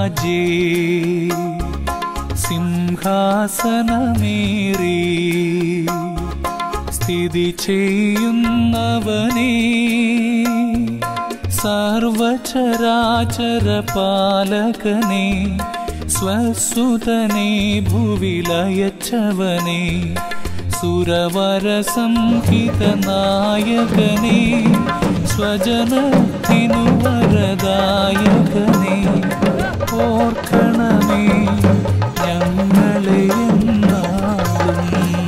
രാജേ സിംഹാസനമേറി സ്ഥിതി ചെയ്യുന്നവനേ സർവചരാചര പാലകനെ സ്വസുതനെ ഭുവിലയച്ചവനെ സുരവര സംഹിത നായകനെ സ്വജനത്തിനു വരദായകനെ ഓർക്കണമേ ഞങ്ങളെ എന്നാളും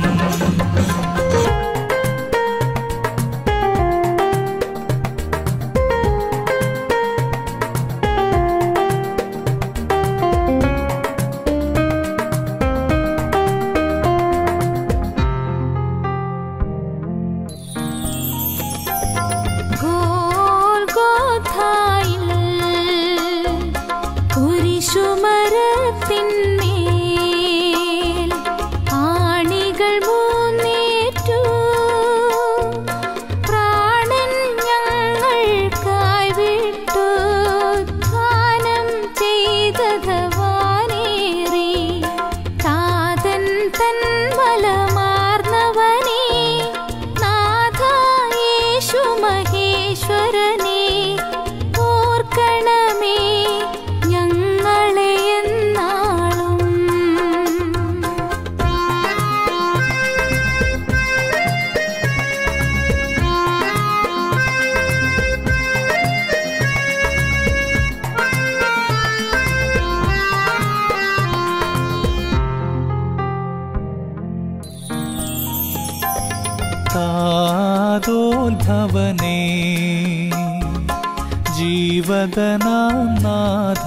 ഗോൽഗോഥായിൽ കുരിശുമരത്തിന്മേൽ ആണികൾ മൂന്നേറ്റു പ്രാണൻ ഞങ്ങൾക്കായി വിട്ടു ധ്യാനം ചെയ്തതവാനേറി താതൻ തൻ ബലമാർന്നവനേ നാഥ യേശു മഹേശ്വരനെ ഓർക്കണമേ ഞങ്ങളെ എന്നാളും താതോത്ഭവനേ ജീവദനാം നാഥ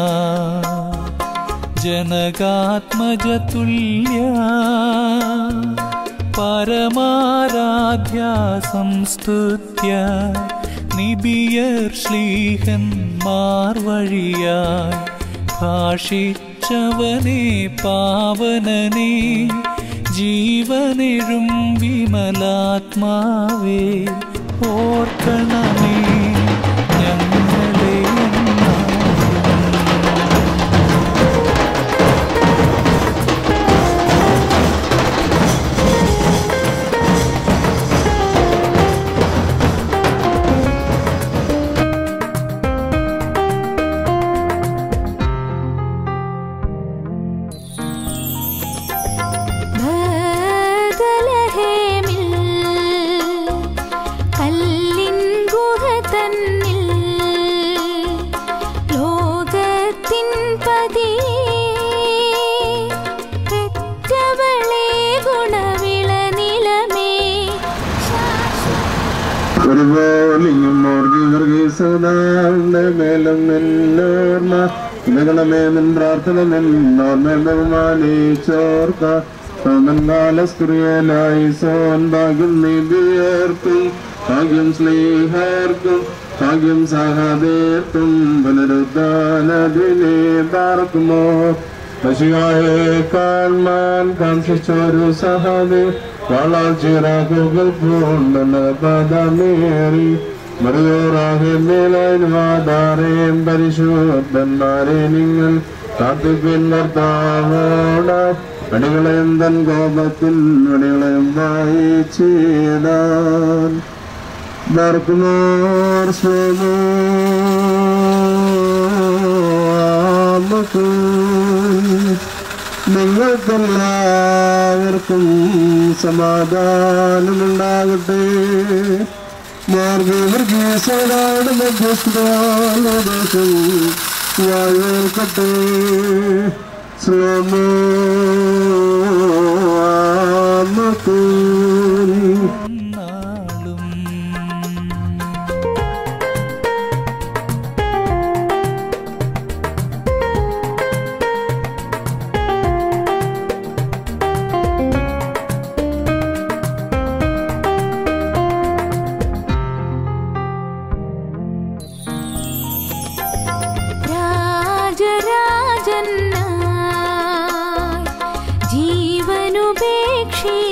ജനകാത്മജതുല്യ പരമാരാധ്യ സംസ്തുത്യ നിബിയർ ശ്ലീഹന്മാർ വഴിയായി ഭാഷിച്ചവനെ പാവനനെ ജീവനെഴും വിമലാത്മാവേ ഓർക്കണമേ ഞങ്ങളെ എന്നാളും. ബദലഹേമിൽ കല്ലിൻ ഗുഹ തന്നിൽ ലോകത്തിൻ പതിയെ പെറ്റവളെ ഗുണവിള നിലമേ ഒരുപോലെയും ഓർഗീവർഗീസദാന്റെ മേലും നെല്ലോർമ്മ ഇതകളമേ നിൻ പ്രാർത്ഥന നിന്നോർമ്മ ബഹുമാനിച്ചോർക്ക കാലസ്ക്രിയനായി സോൻ ഭാഗ്യം നിബിയർക്കും ഭാഗ്യം സ്നേഹർക്കും ഭാഗ്യം സഹദേർക്കും പുനരുദ്ധാനദിനെ പാർക്കുമോ പശുവായെ കാൺമാൻ കാംക്ഷിച്ചൊരു സഹദേ വളർച്ചിറകുകൾ പൂണ്ടന പദമേറി മറിയോറാഹിമേലാധാരേം പരിശുദ്ധന്മാരെ നിങ്ങൾ കാത്തുപിൻ ഭർത്താവോട് അടികളെയും തൻ കോപത്തിൽ അടികളെയും വായിച്ചിടാൻ ദർക്കുമോർ സ്വമോ നിങ്ങൾക്കെല്ലാവർക്കും സമാധാനമുണ്ടാകട്ടെ മാർഗവർഗീസോടാട് മധ്യസ്ഥാനദേശം വാഴ്വേൽക്കട്ടെ ശ്രമോ നാളും രാജരാജനായി ജീവനുപേക്ഷി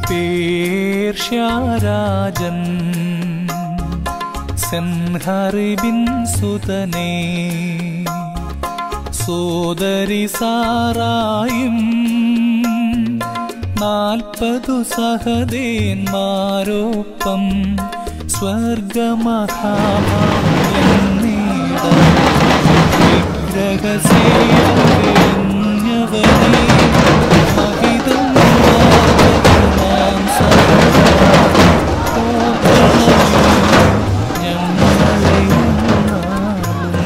പേർഷ്യാരാജൻ സെൻഹറിബിൻ സുതനേ സോദരി സാറായും നാൽപ്പതു സഹദേന്മാരൊപ്പം സ്വർഗമഹാഭാഗ്യം നേടാം വിഗ്രഹസേവകഞ്ഞവനേ മഹിതം നാം സദാ ഞങ്ങളെ നാളും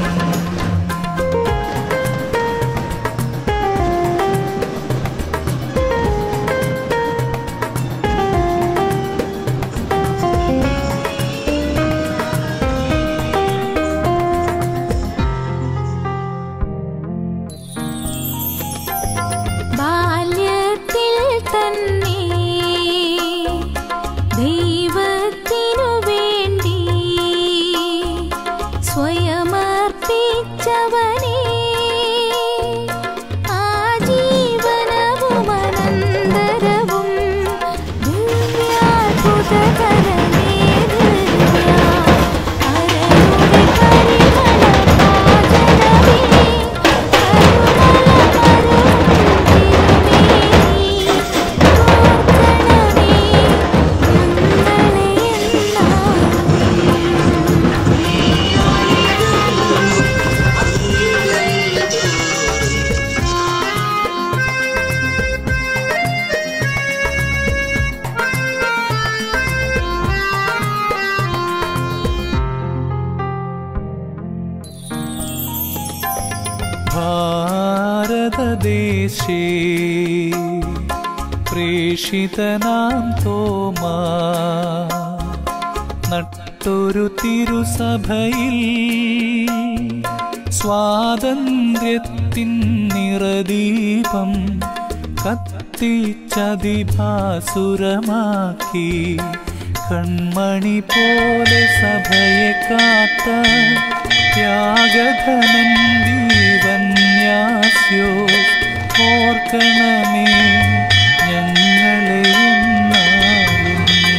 ബാല്യത്തിൽ തന്നെ ദൈവത്തിനു വേണ്ടി സ്വയമർപ്പിച്ചവനെ ആജീവനവുമനന്തരവും ദിവ്യാത്ഭുതകരമേ ദിവ്യ അരയുടെ പരിമളഭാജനമേ ഭാരതദേശേ പ്രേഷിതനാം തോമാ നട്ടൊരു തിരുസഭയിൽ സ്വാതന്ത്ര്യത്തിൻ നിറദീപം കത്തിച്ചതിഭാസുരമാക്കി കൺമണി പോലെ സഭയെ കാത്ത ത്യാഗധനൻ ദീവന്യാസ്യോ ഓർക്കണമേ ഞങ്ങളെ എന്നാലും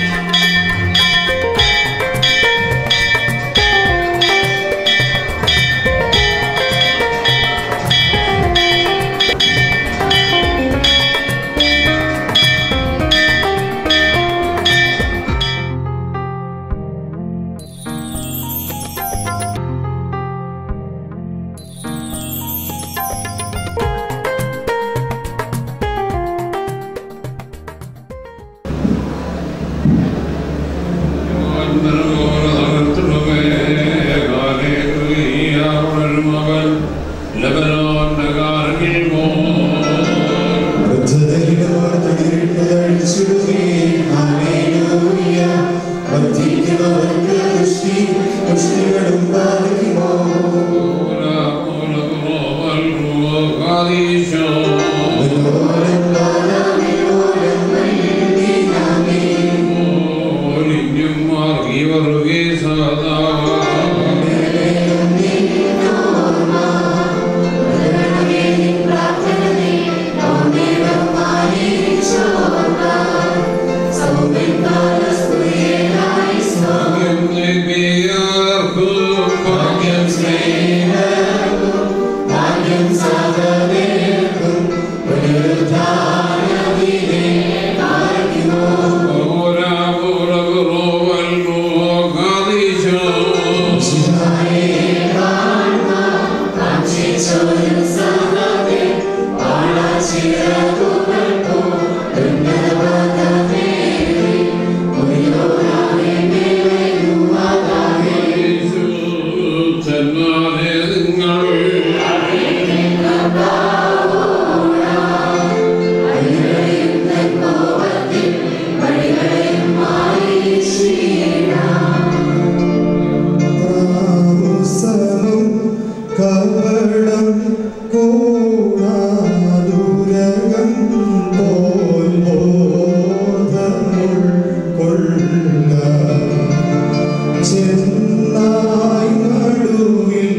കവളം കൂടാതുരകം പോൽ ബോധമുൾ കൊള്ള ചെന്നായി നടുവിൽ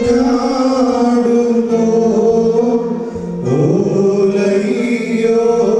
കുഞ്ഞാടുപോ ഓലയ്യോ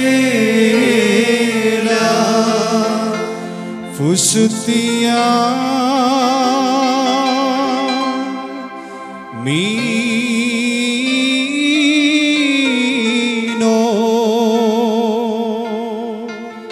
Fusutia Mino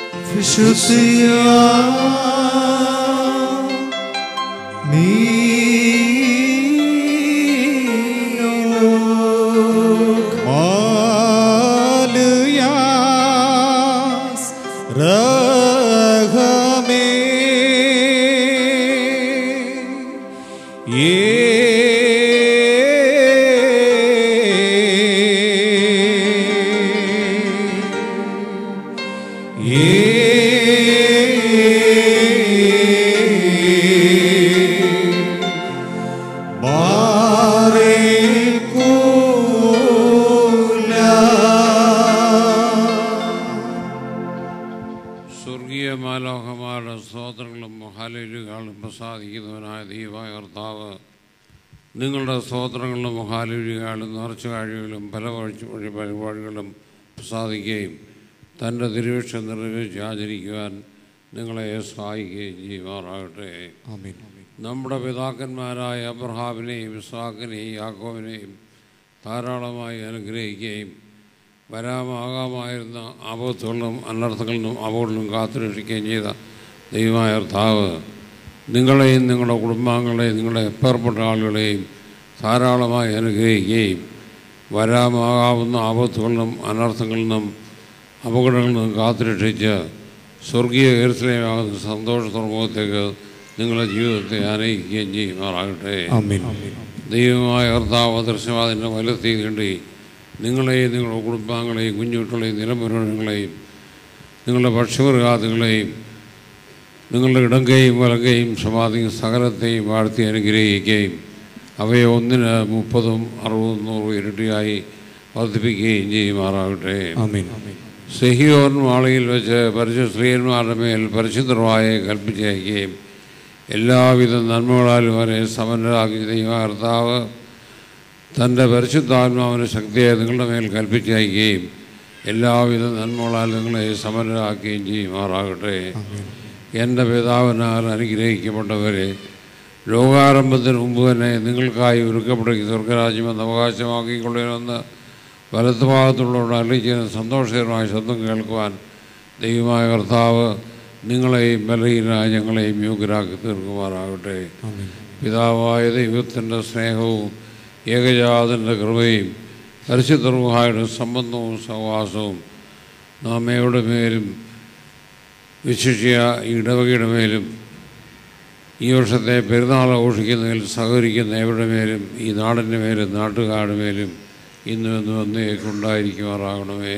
Maluyas Rahame സ്വർഗീയ മാലോഹമാരുടെ സ്തോത്രങ്ങളും മഹാലുരുകളും പ്രസാദിക്കുന്നവനായ ദൈവമായ കർത്താവ് നിങ്ങളുടെ സ്തോത്രങ്ങളും മഹാലുരുകളും നേർച്ച കാഴ്ചകളും പല വഴി വഴി പരിപാടികളും പ്രസാദിക്കുകയും തൻ്റെ തിരുവിഷം നിർവഹിച്ച് ആചരിക്കുവാൻ നിങ്ങളെ സഹായിക്കുകയും ചെയ്യുമാറാകട്ടെ നമ്മുടെ പിതാക്കന്മാരായ അബ്രഹാമിനെയും ഇസ്ഹാക്കിനെയും യാക്കോവിനെയും ധാരാളമായി അനുഗ്രഹിക്കുകയും വരാമാകാമായിരുന്ന ആപത്തുകളിലും അനർത്ഥങ്ങളിലും അപകടങ്ങളിലും കാത്തുരക്ഷിക്കുകയും ചെയ്ത ദൈവമായ കർത്താവ് നിങ്ങളെയും നിങ്ങളുടെ കുടുംബാംഗങ്ങളെയും നിങ്ങളുടെ എപ്പേർപ്പെട്ട ആളുകളെയും ധാരാളമായി അനുഗ്രഹിക്കുകയും വരാമാകാവുന്ന ആപത്തുകളിലും അനർത്ഥങ്ങളിൽ നിന്നും അപകടങ്ങളിൽ നിന്നും കാത്തുരക്ഷിച്ച് സ്വർഗീയ കീർത്തനമാകുന്ന സന്തോഷ തുറമുഖത്തേക്ക് നിങ്ങളുടെ ജീവിതത്തെ ആനയിക്കുകയും ചെയ്യുമാറാകട്ടെ ദൈവമായ കർത്താവ് ദർശനവാദിൻ്റെ വലത്തി കണ്ടി നിങ്ങളെയും നിങ്ങളുടെ കുടുംബാംഗങ്ങളെയും കുഞ്ഞുകുട്ടികളെയും നിലമുരുകളെയും നിങ്ങളുടെ ഭക്ഷ്യമൃഗാദികളെയും നിങ്ങളുടെ ഇടങ്കയും വലങ്കയും സമാധിയും സകലത്തെയും വാഴ്ത്തി അനുഗ്രഹിക്കുകയും അവയെ ഒന്നിന് മുപ്പതും അറുപതും നൂറും ഇരട്ടിയായി വർദ്ധിപ്പിക്കുകയും ചെയ്യുമാറാകട്ടെ സെഹിയോൻ മാളിയിൽ വെച്ച് പരിശുദ്ധ സ്ത്രീയന്മാരുടെ മേൽ പരിശുദ്ധമായ കൽപ്പിച്ചയക്കുകയും എല്ലാവിധ നന്മകളാലും അവരെ സമന്നരാക്കി ദൈവ കർത്താവ് തൻ്റെ പരിശുദ്ധാത്മാവിൻ്റെ ശക്തിയെ നിങ്ങളുടെ മേൽ കൽപ്പിച്ചയക്കുകയും എല്ലാവിധ നന്മകളാൽ നിങ്ങളെ സമന്നരാക്കുകയും ചെയ്യുമാറാകട്ടെ എൻ്റെ പിതാവിനാൽ അനുഗ്രഹിക്കപ്പെട്ടവരെ ലോകാരംഭത്തിന് മുമ്പ് തന്നെ നിങ്ങൾക്കായി ഒരുക്കപ്പെട്ട ഈ സ്വർഗരാജ്യമെന്ന് അവകാശമാക്കിക്കൊള്ളുമെന്ന് വലത്തുഭാഗത്തുള്ളവരുടെ അറിയിച്ചതിന് സന്തോഷകരമായ ശബ്ദം കേൾക്കുവാൻ ദൈവമായ കർത്താവ് നിങ്ങളെയും ബലഹീനായ ഞങ്ങളെയും യോഗ്യരാക്കി തീർക്കുമാറാകട്ടെ പിതാവായ ദൈവത്തിൻ്റെ സ്നേഹവും ഏകജാതൻ്റെ കൃപയും പരിശുദ്ധ റുഹായുടെ സംബന്ധവും സഹവാസവും നാമയുടെ മേലും വിശിഷ്യ ഈ ഇടവകയുടെ മേലും ഈ വർഷത്തെ പെരുന്നാൾ ആഘോഷിക്കുന്നതിൽ സഹകരിക്കുന്ന ഏവരുടെ മേലും ഈ നാടിൻ്റെ മേലും നാട്ടുകാരുടെ മേലും ഇന്നും എന്നും എന്നേക്കുണ്ടായിരിക്കുമാറാകണമേ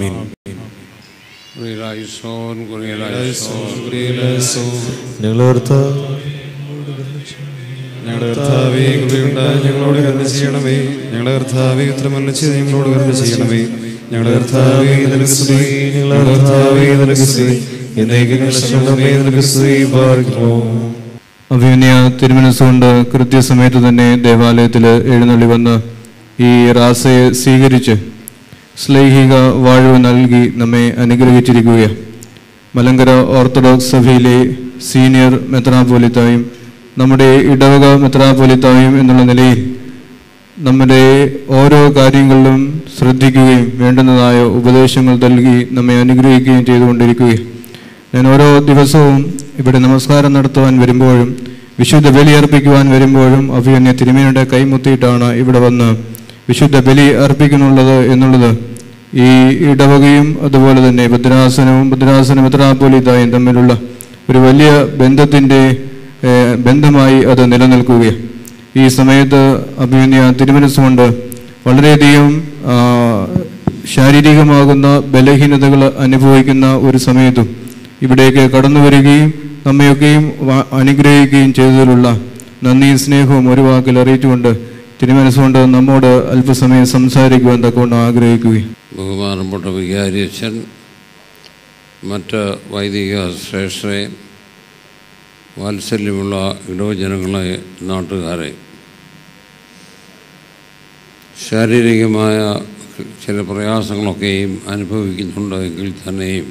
കുറിയലായിസോൻ കുറിയലായിസോൻ ഞങ്ങളുടെ കർത്താവ് ഞങ്ങളുടെ കർത്താവേ കൃപയുണ്ടായി ഞങ്ങളോട് കരുണ ചെയ്യണമേ ഞങ്ങളുടെ കർത്താവേ ഉത്തരമല്ല ചെയ്ത് ഞങ്ങളോട് കരുണ ചെയ്യണമേ ഞങ്ങളുടെ കർത്താവേ നിനക്ക് സ്തുതി ഞങ്ങളുടെ കർത്താവേ നിനക്ക് സ്തുതി എന്നേക്കും ഞങ്ങളുടെ നിനക്ക് സ്തുതി പാർക്കുമോ അഭിമന്യ തിരുമനസ്സുകൊണ്ട് കൃത്യസമയത്ത് തന്നെ ദേവാലയത്തിൽ എഴുന്നള്ളി വന്ന് ഈ റാസയെ സ്വീകരിച്ച് ശ്ലൈഹിക വാഴ്വ് നൽകി നമ്മെ അനുഗ്രഹിച്ചിരിക്കുകയാണ് മലങ്കര ഓർത്തഡോക്സ് സഭയിലെ സീനിയർ മെത്രാപോലിത്തായും നമ്മുടെ ഇടവക മെത്രാപോലിത്തായും എന്നുള്ള നിലയിൽ നമ്മുടെ ഓരോ കാര്യങ്ങളിലും ശ്രദ്ധിക്കുകയും വേണ്ടുന്നതായ ഉപദേശങ്ങൾ നൽകി നമ്മെ അനുഗ്രഹിക്കുകയും ചെയ്തുകൊണ്ടിരിക്കുകയാണ് ഞാൻ ഓരോ ദിവസവും ഇവിടെ നമസ്കാരം നടത്തുവാൻ വരുമ്പോഴും വിശുദ്ധ ബലി അർപ്പിക്കുവാൻ വരുമ്പോഴും അഭിയന്യ തിരുമേനിയുടെ കൈമുത്തിയിട്ടാണ് ഇവിടെ വന്ന് വിശുദ്ധ ബലി അർപ്പിക്കുന്നുള്ളത് എന്നുള്ളത് ഈ ഇടവകയും അതുപോലെ തന്നെ ഭദ്രാസനവും ഭദ്രാസന മെത്രാപോലിതായും തമ്മിലുള്ള ഒരു വലിയ ബന്ധത്തിൻ്റെ ഏഹ്, ബന്ധമായി അത് നിലനിൽക്കുകയാണ് ഈ സമയത്ത് അഭിമന്യ തിരുമനസ്സുകൊണ്ട് വളരെയധികം ആ, ശാരീരികമാകുന്ന ബലഹീനതകൾ അനുഭവിക്കുന്ന ഒരു സമയത്തും ഇവിടേക്ക് കടന്നു വരികയും നമ്മയൊക്കെയും വ- അനുഗ്രഹിക്കുകയും ചെയ്തതിലുള്ള നന്ദിയും സ്നേഹവും ഒരു വാക്കിൽ അറിയിച്ചുകൊണ്ട് തിരുമനസ്സുകൊണ്ട് നമ്മോട് അല്പസമയം സംസാരിക്കുവാൻ തക്കൊണ്ട് ആഗ്രഹിക്കുകയും ബഹുമാനപ്പെട്ട വികാരിയച്ഛൻ മറ്റ് വൈദിക ശ്രേഷ്ഠരെ വാത്സല്യമുള്ള ഇടവജനങ്ങളെ നാട്ടുകാരെ ശാരീരികമായ ചില പ്രയാസങ്ങളൊക്കെയും അനുഭവിക്കുന്നുണ്ട് എങ്കിൽ തന്നെയും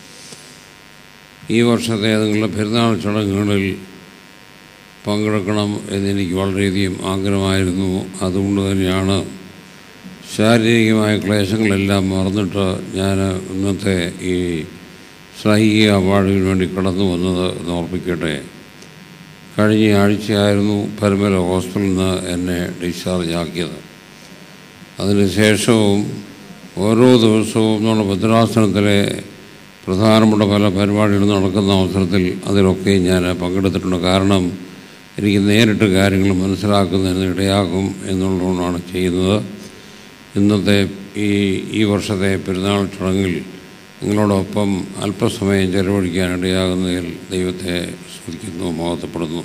ഈ വർഷത്തെ നിങ്ങളുടെ പെരുന്നാൾ ചടങ്ങുകളിൽ പങ്കെടുക്കണം എന്നെനിക്ക് വളരെയധികം ആഗ്രഹമായിരുന്നു അതുകൊണ്ട് തന്നെയാണ് ശാരീരികമായ ക്ലേശങ്ങളെല്ലാം മറന്നിട്ട് ഞാൻ ഇന്നത്തെ ഈ സൈഹിക അവാർഡിന് വേണ്ടി കടന്നു വന്നത് എന്ന് ഓർപ്പിക്കട്ടെ കഴിഞ്ഞ ആഴ്ചയായിരുന്നു പരമല ഹോസ്പിറ്റലിൽ നിന്ന് എന്നെ ഡിസ്ചാർജ് ആക്കിയത് അതിനുശേഷവും ഓരോ ദിവസവും നമ്മുടെ ഭദ്രാസനത്തിലെ പ്രധാനപ്പെട്ട പല പരിപാടികളും നടക്കുന്ന അവസരത്തിൽ അതിലൊക്കെ ഞാൻ പങ്കെടുത്തിട്ടുണ്ട് കാരണം എനിക്ക് നേരിട്ട് കാര്യങ്ങൾ മനസ്സിലാക്കുന്നതിന് ഇടയാകും എന്നുള്ളതുകൊണ്ടാണ് ചെയ്യുന്നത് ഇന്നത്തെ ഈ ഈ വർഷത്തെ പെരുന്നാൾ ചടങ്ങിൽ നിങ്ങളോടൊപ്പം അല്പസമയം ചെലവഴിക്കാൻ ഇടയാകുന്നതിൽ ദൈവത്തെ സ്തുതിക്കുന്നു മഹത്വപ്പെടുന്നു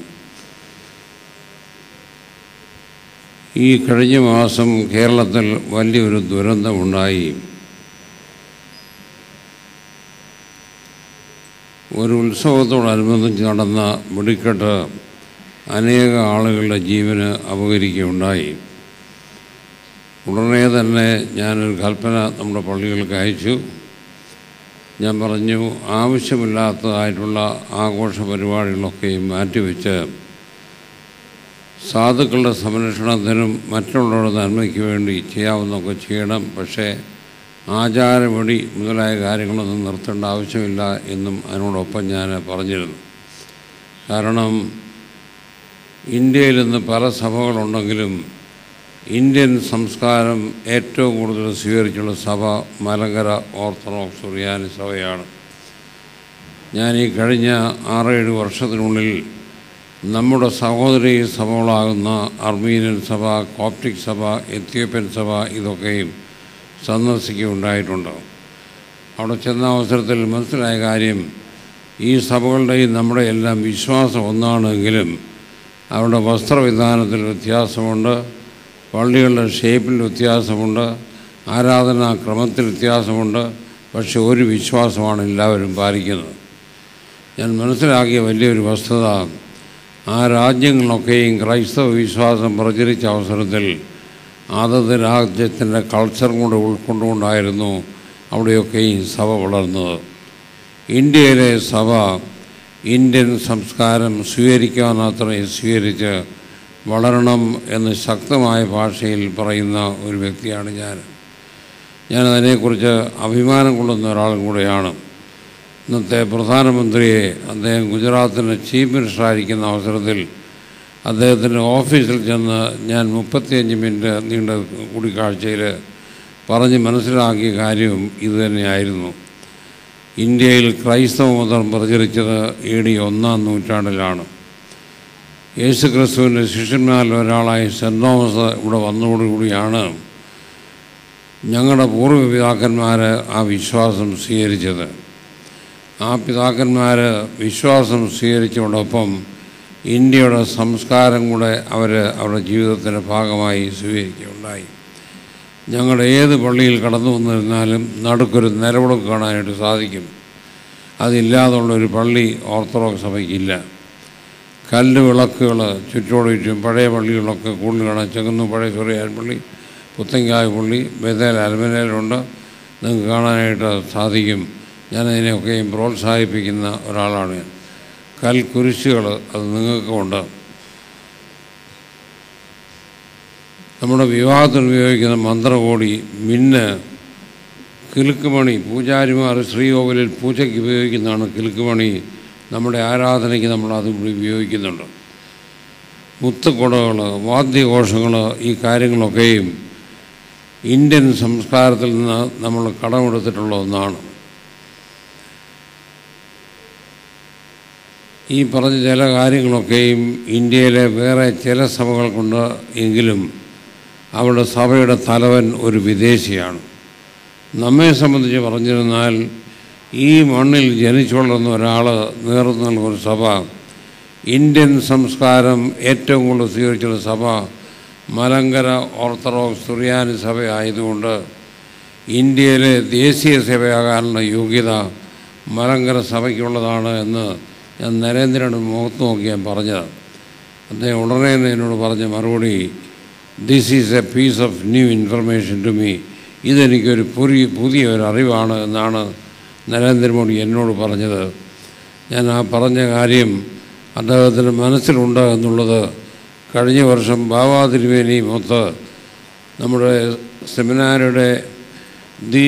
ഈ കഴിഞ്ഞ മാസം കേരളത്തിൽ വലിയൊരു ദുരന്തമുണ്ടായി ഒരു ഉത്സവത്തോടനുബന്ധിച്ച് നടന്ന വെടിക്കെട്ട് അനേക ആളുകളുടെ ജീവന് അപകരിക്കുകയുണ്ടായി ഉടനെ തന്നെ ഞാനൊരു കൽപ്പന നമ്മുടെ പള്ളികൾക്ക് അയച്ചു ഞാൻ പറഞ്ഞു ആവശ്യമില്ലാത്തതായിട്ടുള്ള ആഘോഷ പരിപാടികളൊക്കെയും മാറ്റിവെച്ച് സാധുക്കളുടെ സംരക്ഷണത്തിനും മറ്റുള്ളവരുടെ നന്മയ്ക്ക് വേണ്ടി ചെയ്യാവുന്നതൊക്കെ ചെയ്യണം പക്ഷേ ആചാരവടി മുതലായ കാര്യങ്ങളൊന്നും നിർത്തേണ്ട ആവശ്യമില്ല എന്നും അതിനോടൊപ്പം ഞാൻ പറഞ്ഞിരുന്നു കാരണം ഇന്ത്യയിൽ ഇന്ന് പല സഭകളുണ്ടെങ്കിലും ഇന്ത്യൻ സംസ്കാരം ഏറ്റവും കൂടുതൽ സ്വീകരിച്ചുള്ള സഭ മലങ്കര ഓർത്തഡോക്സ് സുറിയാനി സഭയാണ് ഞാൻ ഈ കഴിഞ്ഞ ആറേഴ് വർഷത്തിനുള്ളിൽ നമ്മുടെ സഹോദരി സഭകളാകുന്ന അർമീനിയൻ സഭ കോപ്റ്റിക് സഭ എത്യോപ്യൻ സഭ ഇതൊക്കെയും സന്ദർശിക്കുകയുണ്ടായിട്ടുണ്ട് അവിടെ ചെന്ന അവസരത്തിൽ മനസ്സിലായ കാര്യം ഈ സഭകളുടെയും നമ്മുടെ എല്ലാം വിശ്വാസം ഒന്നാണെങ്കിലും അവരുടെ വസ്ത്രവിധാനത്തിൽ വ്യത്യാസമുണ്ട് പള്ളികളുടെ ഷേപ്പിൽ വ്യത്യാസമുണ്ട് ആരാധനാ ക്രമത്തിൽ വ്യത്യാസമുണ്ട് പക്ഷെ ഒരു വിശ്വാസമാണ് എല്ലാവരും പാലിക്കുന്നത് ഞാൻ മനസ്സിലാക്കിയ വലിയൊരു വസ്തുത ആ രാജ്യങ്ങളിലൊക്കെയും ക്രൈസ്തവ വിശ്വാസം പ്രചരിച്ച അവസരത്തിൽ അതത് രാജ്യത്തിൻ്റെ കൾച്ചർ കൂടെ ഉൾക്കൊണ്ടുകൊണ്ടായിരുന്നു അവിടെയൊക്കെയും സഭ വളർന്നത് ഇന്ത്യയിലെ സഭ ഇന്ത്യൻ സംസ്കാരം സ്വീകരിക്കാവുന്നത്രയും സ്വീകരിച്ച് വളരണം എന്ന് ശക്തമായ ഭാഷയിൽ പറയുന്ന ഒരു വ്യക്തിയാണ് ഞാൻ ഞാൻ അതിനെക്കുറിച്ച് അഭിമാനം കൊള്ളുന്ന ഒരാളും കൂടെയാണ് ഇന്നത്തെ പ്രധാനമന്ത്രിയെ അദ്ദേഹം ഗുജറാത്തിൻ്റെ ചീഫ് മിനിസ്റ്റർ ആയിരിക്കുന്ന അവസരത്തിൽ അദ്ദേഹത്തിൻ്റെ ഓഫീസിൽ ചെന്ന് ഞാൻ മുപ്പത്തിയഞ്ച് മിനിറ്റ് നീണ്ട കൂടിക്കാഴ്ചയിൽ പറഞ്ഞ് മനസ്സിലാക്കിയ കാര്യവും ഇതുതന്നെയായിരുന്നു ഇന്ത്യയിൽ ക്രൈസ്തവ മതം പ്രചരിച്ചത് എ ഡി ഒന്നാം നൂറ്റാണ്ടിലാണ് യേശു ക്രിസ്തുവിൻ്റെ ശിഷ്യന്മാരിൽ ഒരാളായ സെൻറ് തോമസ് ഇവിടെ വന്നതോടുകൂടിയാണ് ഞങ്ങളുടെ പൂർവ്വ പിതാക്കന്മാർ ആ വിശ്വാസം സ്വീകരിച്ചത് ആ പിതാക്കന്മാർ വിശ്വാസം സ്വീകരിച്ചതോടൊപ്പം ഇന്ത്യയുടെ സംസ്കാരം കൂടെ അവർ അവരുടെ ജീവിതത്തിൻ്റെ ഭാഗമായി സ്വീകരിക്കുകയുണ്ടായി ഞങ്ങളുടെ ഏത് പള്ളിയിൽ കടന്നു വന്നിരുന്നാലും നടുക്കൊരു നിലവിളക്ക് കാണാനായിട്ട് സാധിക്കും അതില്ലാതുള്ള ഒരു പള്ളി ഓർത്തഡോക്സ് സഭയ്ക്കില്ല കല്ല് വിളക്കുകൾ ചുറ്റോട് ചുറ്റും പഴയ പള്ളികളൊക്കെ കൂടുതൽ കാണാം ചെങ്ങന്നു പഴയ ചെറിയാൻ പള്ളി പുത്തങ്കായ പള്ളി ബദേൽ അൽമനയിലുണ്ട് നിങ്ങൾക്ക് കാണാനായിട്ട് സാധിക്കും ഞാനതിനെയൊക്കെയും പ്രോത്സാഹിപ്പിക്കുന്ന ഒരാളാണ് ഞാൻ കൽക്കുരിശുകൾ അത് നിങ്ങൾക്കുമുണ്ട് നമ്മുടെ വിവാഹത്തിന് ഉപയോഗിക്കുന്ന മന്ത്രകോടി മിന്ന് കിലുക്കുമണി പൂജാരിമാർ ശ്രീകോവിലിൽ പൂജയ്ക്ക് ഉപയോഗിക്കുന്നതാണ് കിലുക്കുമണി നമ്മുടെ ആരാധനയ്ക്ക് നമ്മൾ അത് ഉപയോഗിക്കുന്നുണ്ട് മുത്തുകുടകൾ വാദ്യഘോഷങ്ങൾ ഈ കാര്യങ്ങളൊക്കെയും ഇന്ത്യൻ സംസ്കാരത്തിൽ നിന്ന് നമ്മൾ കടമെടുത്തിട്ടുള്ള ഒന്നാണ് ഈ പറഞ്ഞ ചില കാര്യങ്ങളൊക്കെയും ഇന്ത്യയിലെ വേറെ ചില സഭകൾക്കുണ്ട് എങ്കിലും അവരുടെ സഭയുടെ തലവൻ ഒരു വിദേശിയാണ് നമ്മെ സംബന്ധിച്ച് പറഞ്ഞിരുന്നാൽ ഈ മണ്ണിൽ ജനിച്ചു വളർന്ന ഒരാൾ നേർന്ന ഒരു സഭ ഇന്ത്യൻ സംസ്കാരം ഏറ്റവും കൂടുതൽ സ്വീകരിച്ചുള്ള സഭ മലങ്കര ഓർത്തഡോക്സ് സുറിയാനി സഭ ആയതുകൊണ്ട് ഇന്ത്യയിലെ ദേശീയ സഭയാകാനുള്ള യോഗ്യത മലങ്കര സഭയ്ക്കുള്ളതാണ് എന്ന് ഞാൻ നരേന്ദ്രയുടെ മുഖത്ത് നോക്കി ഞാൻ പറഞ്ഞത് അദ്ദേഹം ഉടനെ തന്നെ എന്നോട് പറഞ്ഞ മറുപടി this is a piece of new information to me ഇതെനിക്കൊരു പുതിയ പുതിയ ഒരു അറിവാണ് എന്നാണ് നരേന്ദ്രമോദി എന്നോട് പറഞ്ഞത് ഞാൻ ആ പറഞ്ഞ കാര്യം അദ്ദേഹത്തിൻ്റെ മനസ്സിലുണ്ട് എന്നുള്ളത് കഴിഞ്ഞ വർഷം ബാബാ തിരുവേനി മൊത്ത് നമ്മുടെ സെമിനാരുടെ ദി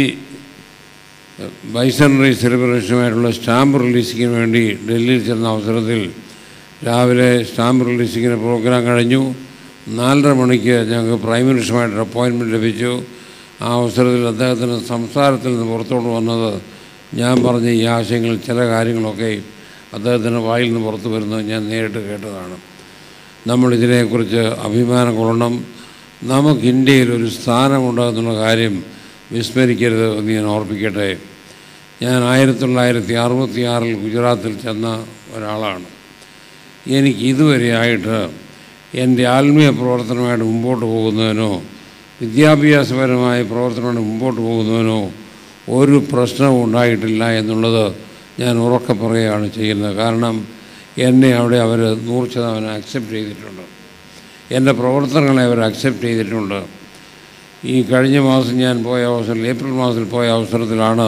ബൈസണറി സെലിബ്രേഷനുമായിട്ടുള്ള സ്റ്റാമ്പ് റിലീസിങ്ങിന് വേണ്ടി ഡൽഹിയിൽ ചെന്ന അവസരത്തിൽ രാവിലെ സ്റ്റാമ്പ് റിലീസിങ്ങിന് പ്രോഗ്രാം കഴിഞ്ഞു നാലര മണിക്ക് ഞങ്ങൾക്ക് പ്രൈം മിനിസ്റ്ററുമായിട്ടൊരു അപ്പോയിൻമെൻറ്റ് ലഭിച്ചു ആ അവസരത്തിൽ അദ്ദേഹത്തിൻ്റെ സംസാരത്തിൽ നിന്ന് പുറത്തോട്ട് വന്നത് ഞാൻ പറഞ്ഞ ഈ ആശയങ്ങൾ ചില കാര്യങ്ങളൊക്കെ അദ്ദേഹത്തിൻ്റെ വായിൽ നിന്ന് പുറത്തു വരുന്നത് ഞാൻ നേരിട്ട് കേട്ടതാണ് നമ്മൾ ഇതിനെക്കുറിച്ച് അഭിമാനം കൊള്ളണം നമുക്ക് ഇന്ത്യയിൽ ഒരു സ്ഥാനമുണ്ട് എന്നുള്ള കാര്യം വിസ്മരിക്കരുത് എന്ന് ഞാൻ ഓർപ്പിക്കട്ടെ ഞാൻ ആയിരത്തി തൊള്ളായിരത്തി അറുപത്തി ആറിൽ ഗുജറാത്തിൽ ചെന്ന ഒരാളാണ് എനിക്ക് ഇതുവരെയായിട്ട് എൻ്റെ ആത്മീയ പ്രവർത്തനമായിട്ട് മുമ്പോട്ട് പോകുന്നതിനോ വിദ്യാഭ്യാസപരമായ പ്രവർത്തനമായിട്ട് മുമ്പോട്ട് പോകുന്നതിനോ ഒരു പ്രശ്നവും ഉണ്ടായിട്ടില്ല എന്നുള്ളത് ഞാൻ ഉറക്കെ പറയുകയാണ് ചെയ്യുന്നത് കാരണം എന്നെ അവിടെ അവർ നൂറ് ശതമാനം അക്സെപ്റ്റ് ചെയ്തിട്ടുണ്ട് എൻ്റെ പ്രവർത്തനങ്ങളെ അവർ അക്സെപ്റ്റ് ചെയ്തിട്ടുണ്ട് ഈ കഴിഞ്ഞ മാസം ഞാൻ പോയ അവസരത്തിൽ ഏപ്രിൽ മാസത്തിൽ പോയ അവസരത്തിലാണ്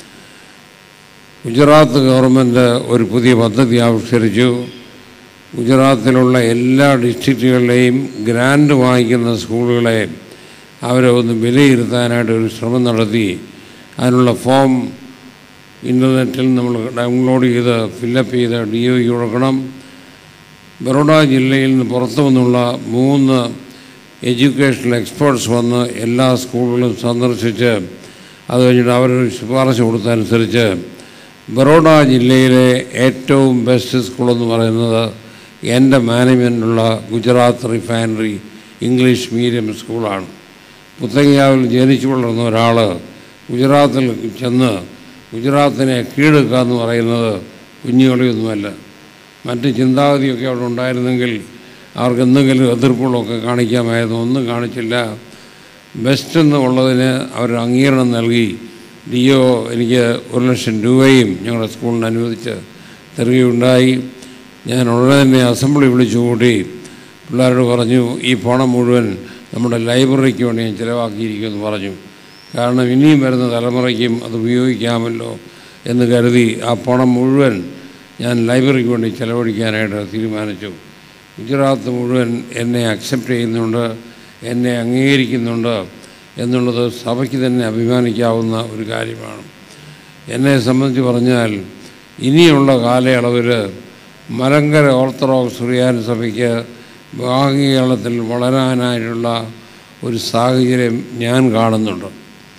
ഗുജറാത്ത് ഗവൺമെൻറ് ഒരു പുതിയ പദ്ധതി ആവിഷ്കരിച്ചു ഗുജറാത്തിലുള്ള എല്ലാ ഡിസ്ട്രിക്റ്റുകളിലെയും ഗ്രാൻഡ് വാങ്ങിക്കുന്ന സ്കൂളുകളെ അവരെ ഒന്ന് വിലയിരുത്താനായിട്ട് ഒരു ശ്രമം നടത്തി അതിനുള്ള ഫോം ഇൻ്റർനെറ്റിൽ നമ്മൾ ഡൗൺലോഡ് ചെയ്ത് ഫില്ലപ്പ് ചെയ്ത് ഡി ഒ കൊടുക്കണം ബറോഡ ജില്ലയിൽ നിന്ന് പുറത്തു നിന്നുള്ള മൂന്ന് എഡ്യൂക്കേഷണൽ എക്സ്പേർട്സ് വന്ന് എല്ലാ സ്കൂളുകളും സന്ദർശിച്ച് അത് കഴിഞ്ഞിട്ട് അവരൊരു ശുപാർശ കൊടുത്തനുസരിച്ച് ബറോഡ ജില്ലയിലെ ഏറ്റവും ബെസ്റ്റ് സ്കൂളെന്ന് പറയുന്നത് എൻ്റെ മാനേജ്മെൻറ്റുള്ള ഗുജറാത്ത് റിഫൈനറി ഇംഗ്ലീഷ് മീഡിയം സ്കൂളാണ് പുത്തങ്ങയാവിൽ ജനിച്ചു വളർന്ന ഒരാൾ ഗുജറാത്തിൽ ചെന്ന് ഗുജറാത്തിനെ കീഴടക്കുക എന്ന് പറയുന്നത് കുഞ്ഞുകളിയൊന്നുമല്ല മറ്റ് ചിന്താഗതിയൊക്കെ അവിടെ ഉണ്ടായിരുന്നെങ്കിൽ അവർക്ക് എന്തെങ്കിലും എതിർപ്പുകളൊക്കെ കാണിക്കാമായിരുന്നു ഒന്നും കാണിച്ചില്ല ബെസ്റ്റ് എന്നുള്ളതിന് അവർ അംഗീകാരം നൽകി ഡി ഒ എനിക്ക് ഒരു ലക്ഷം രൂപയും ഞങ്ങളുടെ സ്കൂളിന് അനുവദിച്ച് തരികയുണ്ടായി ഞാൻ ഉടനെ തന്നെ അസംബ്ലി വിളിച്ചു കൂട്ടി പിള്ളേരോട് പറഞ്ഞു ഈ പണം മുഴുവൻ നമ്മുടെ ലൈബ്രറിക്ക് വേണ്ടി ഞാൻ ചിലവാക്കിയിരിക്കുമെന്ന് പറഞ്ഞു കാരണം ഇനിയും വരുന്ന തലമുറയ്ക്കും അത് ഉപയോഗിക്കാമല്ലോ എന്ന് കരുതി ആ പണം മുഴുവൻ ഞാൻ ലൈബ്രറിക്ക് വേണ്ടി ചിലവഴിക്കാനായിട്ട് തീരുമാനിച്ചു ഗുജറാത്ത് മുഴുവൻ എന്നെ അക്സെപ്റ്റ് ചെയ്യുന്നുണ്ട് എന്നെ അംഗീകരിക്കുന്നുണ്ട് എന്നുള്ളത് സഭയ്ക്ക് തന്നെ അഭിമാനിക്കാവുന്ന ഒരു കാര്യമാണ് എന്നെ സംബന്ധിച്ച് പറഞ്ഞാൽ ഇനിയുള്ള കാലയളവിൽ മലങ്കര ഓർത്തഡോക്സ് സുറിയാനി സഭയ്ക്ക് ഭാഗീകേരളത്തിൽ വളരാനായിട്ടുള്ള ഒരു സാഹചര്യം ഞാൻ കാണുന്നുണ്ട്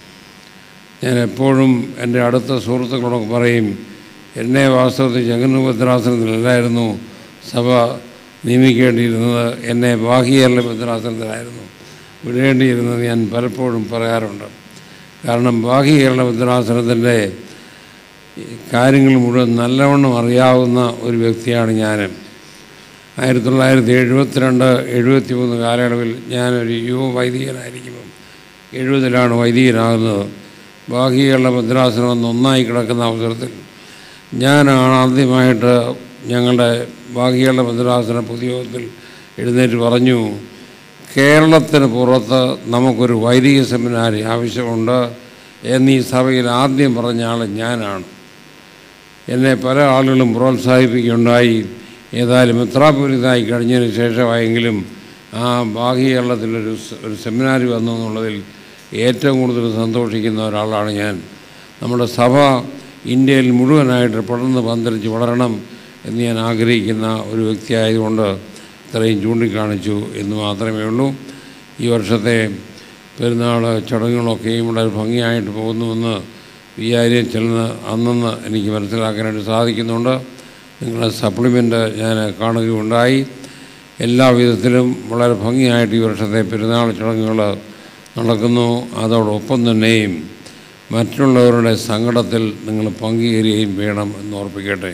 ഞാൻ എപ്പോഴും എൻ്റെ അടുത്ത സുഹൃത്തുക്കളോടൊക്കെ പറയും എന്നെ വാസ്തവത്തിൽ ജഗന്നുഭദ്രാസനത്തിലല്ലായിരുന്നു സഭ നിയമിക്കേണ്ടിയിരുന്നത് എന്നെ ബാഹ്യകേരള ഭദ്രാസനത്തിലായിരുന്നു വിടേണ്ടിയിരുന്നത് ഞാൻ പലപ്പോഴും പറയാറുണ്ട് കാരണം ബാഹ്യകേരള ഭദ്രാസനത്തിൻ്റെ കാര്യങ്ങൾ മുഴുവൻ നല്ലവണ്ണം അറിയാവുന്ന ഒരു വ്യക്തിയാണ് ഞാൻ ആയിരത്തി തൊള്ളായിരത്തി എഴുപത്തിരണ്ട് എഴുപത്തി മൂന്ന് കാലയളവിൽ ഞാനൊരു യുവ വൈദികനായിരിക്കുമ്പം എഴുപതിലാണ് വൈദികനാകുന്നത് ബാഹ്യകേരള ഭദ്രാസനം എന്ന് ഒന്നായി കിടക്കുന്ന അവസരത്തിൽ ഞാനാണ് ആദ്യമായിട്ട് ഞങ്ങളുടെ ബാഹ്യകേരള ഭദ്രാസന പൊതുയോഗത്തിൽ എഴുന്നേറ്റ് പറഞ്ഞു കേരളത്തിന് പുറത്ത് നമുക്കൊരു വൈദിക സെമിനാരി ആവശ്യമുണ്ട് എന്നീ സഭയിൽ ആദ്യം പറഞ്ഞ ആൾ ഞാനാണ് എന്നെ പല ആളുകളും പ്രോത്സാഹിപ്പിക്കുകയുണ്ടായി ഏതായാലും മെത്രാപൊലിതായി കഴിഞ്ഞതിന് ശേഷമായെങ്കിലും ആ ബാഹ്യ കേരളത്തിലൊരു സ- ഒരു സെമിനാരി വന്നു എന്നുള്ളതിൽ ഏറ്റവും കൂടുതൽ സന്തോഷിക്കുന്ന ഒരാളാണ് ഞാൻ നമ്മുടെ സഭ ഇന്ത്യയിൽ മുഴുവനായിട്ട് പടർന്ന് പന്തലിച്ച് വളരണം എന്ന് ഞാൻ ആഗ്രഹിക്കുന്ന ഒരു വ്യക്തിയായതുകൊണ്ട് ഇത്രയും ചൂണ്ടിക്കാണിച്ചു എന്ന് മാത്രമേ ഉള്ളൂ ഈ വർഷത്തെ പെരുന്നാൾ ചടങ്ങുകളൊക്കെയും വളരെ ഭംഗിയായിട്ട് പോകുന്നുവെന്ന് വിചാരിയെ ചെല്ലുന്ന അന്നെന്ന് എനിക്ക് മനസ്സിലാക്കാനായിട്ട് സാധിക്കുന്നുണ്ട് നിങ്ങളുടെ സപ്ലിമെൻ്റ് ഞാൻ കാണുകയുണ്ടായി എല്ലാ വിധത്തിലും വളരെ ഭംഗിയായിട്ട് ഈ വർഷത്തെ പെരുന്നാൾ ചടങ്ങുകൾ നടക്കുന്നു അതോടൊപ്പം തന്നെയും മറ്റുള്ളവരുടെ സങ്കടത്തിൽ നിങ്ങൾ പങ്കുചേരുകയും വേണം എന്ന് ഓർപ്പിക്കട്ടെ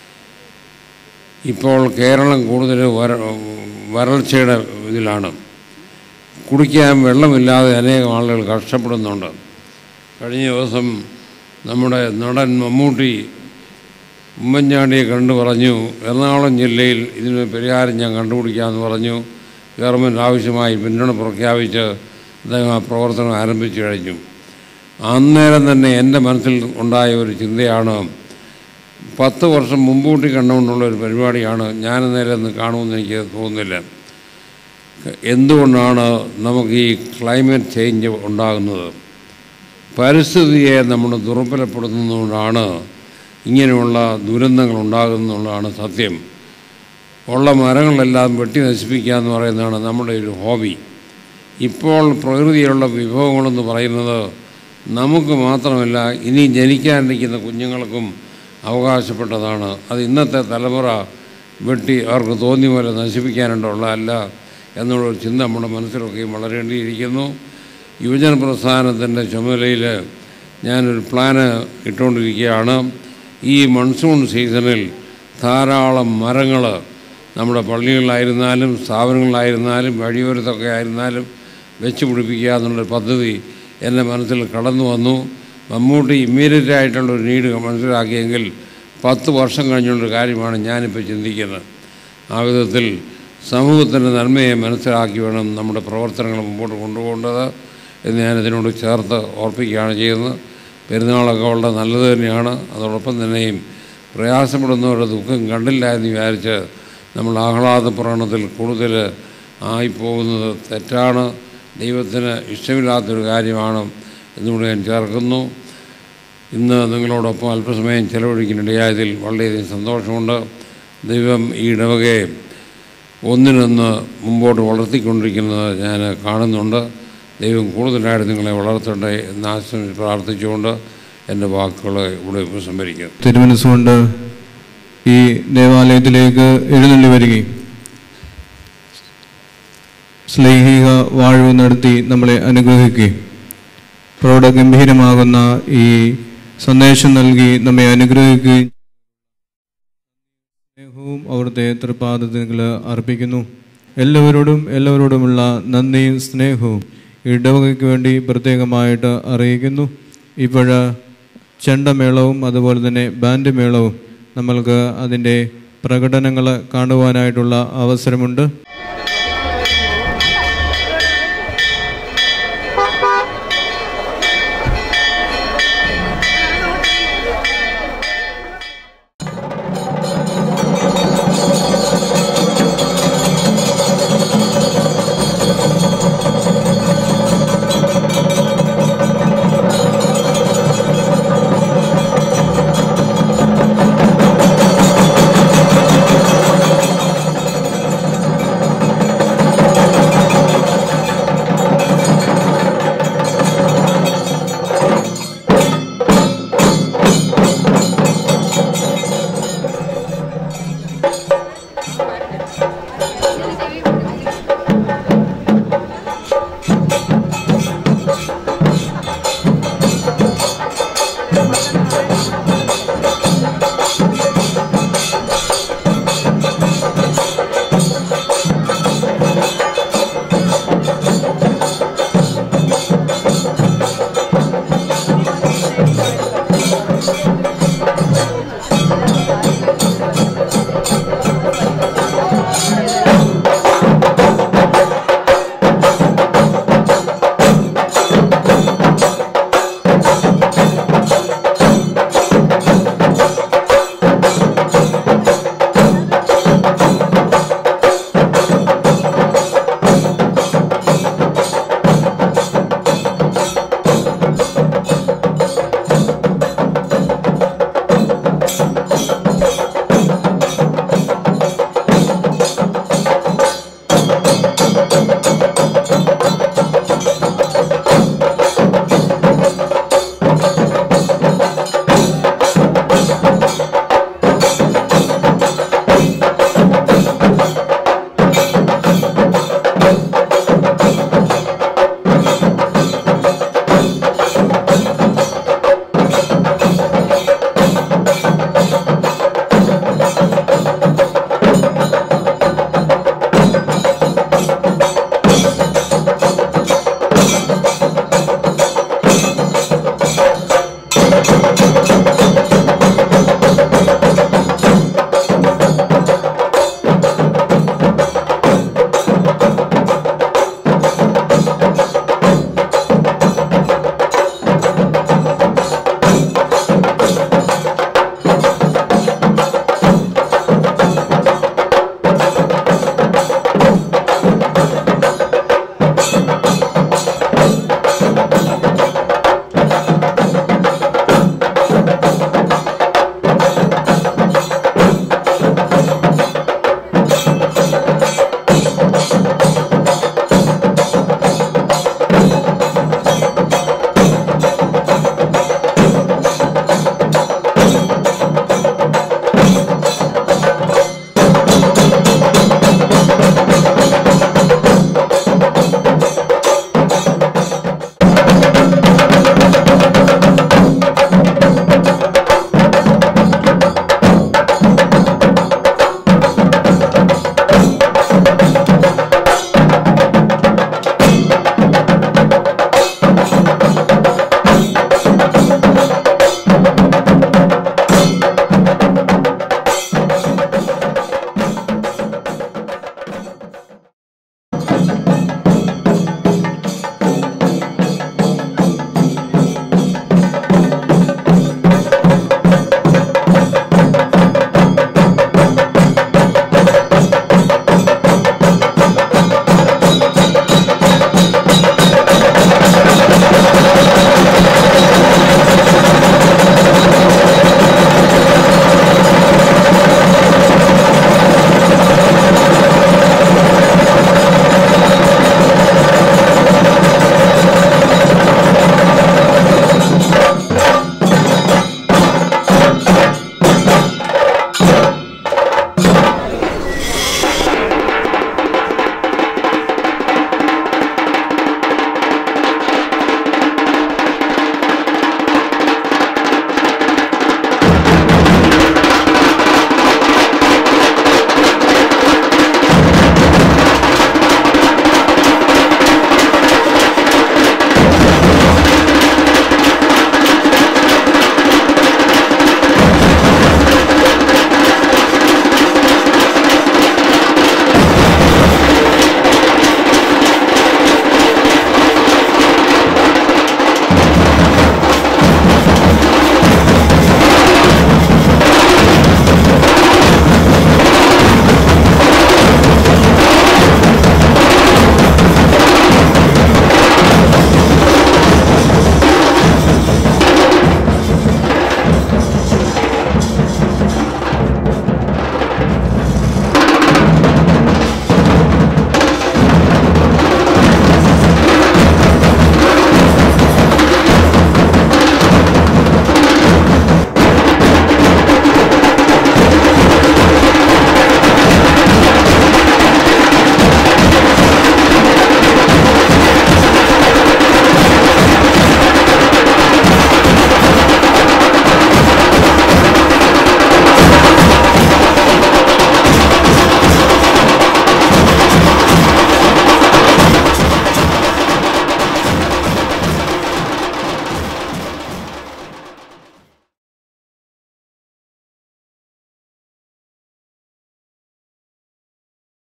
ഇപ്പോൾ കേരളം കൂടുതൽ വര വരൾച്ചയുടെ ഇതിലാണ് കുടിക്കാൻ വെള്ളമില്ലാതെ അനേകം ആളുകൾ കഷ്ടപ്പെടുന്നുണ്ട് കഴിഞ്ഞ ദിവസം നമ്മുടെ നടൻ മമ്മൂട്ടി ഉമ്മൻചാണ്ടിയെ കണ്ടു പറഞ്ഞു എറണാകുളം ജില്ലയിൽ ഇതിന് പരിഹാരം ഞാൻ കണ്ടുപിടിക്കാമെന്ന് പറഞ്ഞു ഗവൺമെൻറ് ആവശ്യമായി പിന്തുണ പ്രഖ്യാപിച്ച് അദ്ദേഹം ആ പ്രവർത്തനം ആരംഭിച്ചു കഴിഞ്ഞു അന്നേരം തന്നെ എൻ്റെ മനസ്സിൽ ഉണ്ടായ ഒരു ചിന്തയാണ് പത്ത് വർഷം മുമ്പൂട്ടി കണ്ടുകൊണ്ടുള്ള ഒരു പരിപാടിയാണ് ഞാൻ നേരെ ഒന്ന് കാണുമെന്ന് എനിക്ക് തോന്നുന്നില്ല എന്തുകൊണ്ടാണ് നമുക്ക് ഈ ക്ലൈമറ്റ് ചേഞ്ച് ഉണ്ടാകുന്നത് പരിസ്ഥിതിയെ നമ്മൾ ദുർബലപ്പെടുത്തുന്നതുകൊണ്ടാണ് ഇങ്ങനെയുള്ള ദുരന്തങ്ങൾ ഉണ്ടാകുന്നതുകൊണ്ടാണ് സത്യം ഉള്ള മരങ്ങളെല്ലാം വെട്ടി നശിപ്പിക്കുക എന്ന് പറയുന്നതാണ് നമ്മുടെ ഒരു ഹോബി ഇപ്പോൾ പ്രകൃതിയിലുള്ള വിഭവങ്ങളെന്ന് പറയുന്നത് നമുക്ക് മാത്രമല്ല ഇനി ജനിക്കാനിരിക്കുന്ന കുഞ്ഞുങ്ങൾക്കും അവകാശപ്പെട്ടതാണ് അത് ഇന്നത്തെ തലമുറ വെട്ടി അവർക്ക് തോന്നിയ പോലെ നശിപ്പിക്കാനുള്ളതല്ല എന്നുള്ളൊരു ചിന്ത നമ്മുടെ മനസ്സിലൊക്കെയും വളരേണ്ടിയിരിക്കുന്നു യുവജന പ്രസ്ഥാനത്തിൻ്റെ ചുമതലയിൽ ഞാനൊരു പ്ലാന് ഇട്ടുകൊണ്ടിരിക്കുകയാണ് ഈ മൺസൂൺ സീസണിൽ ധാരാളം മരങ്ങൾ നമ്മുടെ പള്ളികളിലായിരുന്നാലും സ്ഥാപനങ്ങളിലായിരുന്നാലും വഴിയോരത്തൊക്കെ ആയിരുന്നാലും വെച്ച് പിടിപ്പിക്കുക എന്നുള്ളൊരു പദ്ധതി എൻ്റെ മനസ്സിൽ കടന്നു വന്നു മമ്മൂട്ടി ഇമ്മീഡിയറ്റ് ആയിട്ടുള്ളൊരു നീഡ് മനസ്സിലാക്കിയെങ്കിൽ പത്ത് വർഷം കഴിഞ്ഞുള്ളൊരു കാര്യമാണ് ഞാനിപ്പോൾ ചിന്തിക്കുന്നത് ആ വിധത്തിൽ സമൂഹത്തിൻ്റെ നന്മയെ മനസ്സിലാക്കി വേണം നമ്മുടെ പ്രവർത്തനങ്ങൾ മുമ്പോട്ട് കൊണ്ടുപോകേണ്ടത് എന്ന് ഞാനിതിനോട് ചേർത്ത് ഓർപ്പിക്കുകയാണ് ചെയ്യുന്നത് പെരുന്നാളൊക്കെ വളരെ നല്ലത് തന്നെയാണ് അതോടൊപ്പം തന്നെയും പ്രയാസപ്പെടുന്നവരുടെ ദുഃഖം കണ്ടില്ല എന്ന് വിചാരിച്ച് നമ്മൾ ആഹ്ലാദ പുരാണത്തിൽ കൂടുതൽ ആയിപ്പോകുന്നത് തെറ്റാണ് ദൈവത്തിന് ഇഷ്ടമില്ലാത്തൊരു കാര്യമാണ് എന്നുകൂടി ഞാൻ ചേർക്കുന്നു ഇന്ന് നിങ്ങളോടൊപ്പം അല്പസമയം ചെലവഴിക്കാനിടയായതിൽ വളരെയധികം സന്തോഷമുണ്ട് ദൈവം ഈ ഇടവകയെ ഒന്നിനൊന്ന് മുമ്പോട്ട് വളർത്തിക്കൊണ്ടിരിക്കുന്നത് ഞാൻ കാണുന്നുണ്ട് ദൈവം കൂടുതലായിട്ട് നിങ്ങളെ വളർത്തട്ടെ എന്ന് ആശ്രമിച്ച് പ്രാർത്ഥിച്ചുകൊണ്ട് എൻ്റെ വാക്കുകളെ ഇവിടെ ഉപസംഹരിക്കുന്നു തിരുമനസ്സുകൊണ്ട് ഈ ദേവാലയത്തിലേക്ക് എഴുന്നള്ളി വരികയും ശ്ലൈഹിക വാഴ്വ് നടത്തി നമ്മളെ അനുഗ്രഹിക്കുകയും പ്രൗഢഗംഭീരമാകുന്ന ഈ സന്ദേശം നൽകി നമ്മെ അനുഗ്രഹിക്കുകയും സ്നേഹവും അവിടുത്തെ തൃപ്പാദത്തിൽ അർപ്പിക്കുന്നു എല്ലാവരോടും എല്ലാവരോടുമുള്ള നന്ദിയും സ്നേഹവും ഇടവകയ്ക്ക് വേണ്ടി പ്രത്യേകമായിട്ട് അറിയിക്കുന്നു ഇപ്പോഴ് ചെണ്ടമേളവും അതുപോലെ തന്നെ ബാൻഡ് മേളവും നമ്മൾക്ക് അതിൻ്റെ പ്രകടനങ്ങൾ കാണുവാനായിട്ടുള്ള അവസരമുണ്ട്